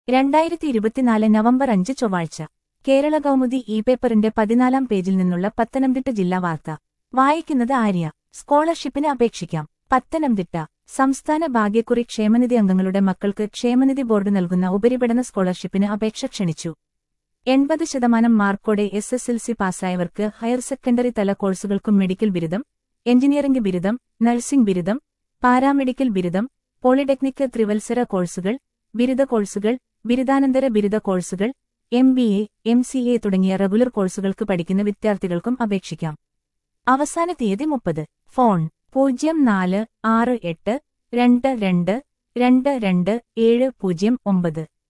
രണ്ടായിരത്തി ഇരുപത്തിനാല് നവംബർ അഞ്ച് ചൊവ്വാഴ്ച കേരള കൗമുദി ഇ പേപ്പറിന്റെ പതിനാലാം പേജിൽ നിന്നുള്ള പത്തനംതിട്ട ജില്ലാ വാർത്ത വായിക്കുന്നത് ആര്യ സ്കോളർഷിപ്പിന് അപേക്ഷിക്കാം പത്തനംതിട്ട സംസ്ഥാന ഭാഗ്യക്കുറി ക്ഷേമനിധി അംഗങ്ങളുടെ മക്കൾക്ക് ക്ഷേമനിധി ബോർഡ് നൽകുന്ന ഉപരിപഠന സ്കോളർഷിപ്പിന് അപേക്ഷ ക്ഷണിച്ചു എൺപത് ശതമാനം മാർക്കോടെ എസ് എസ് എൽ സി പാസ്സായവർക്ക് ഹയർ സെക്കൻഡറി തല കോഴ്സുകൾക്കും മെഡിക്കൽ ബിരുദം എഞ്ചിനീയറിംഗ് ബിരുദം നഴ്സിംഗ് ബിരുദം പാരാമെഡിക്കൽ ബിരുദം പോളിടെക്നിക് ത്രിവത്സര കോഴ്സുകൾ ബിരുദ കോഴ്സുകൾ ബിരുദാനന്തര ബിരുദ കോഴ്സുകൾ M B A M C A തുടങ്ങിയ റെഗുലർ കോഴ്സുകൾക്ക് പഠിക്കുന്ന വിദ്യാർത്ഥികൾക്കും അപേക്ഷിക്കാം അവസാന തീയതി മുപ്പത് ഫോൺ പൂജ്യം നാല് ആറ് എട്ട് രണ്ട് രണ്ട് രണ്ട് രണ്ട് ഏഴ് പൂജ്യം ഒമ്പത്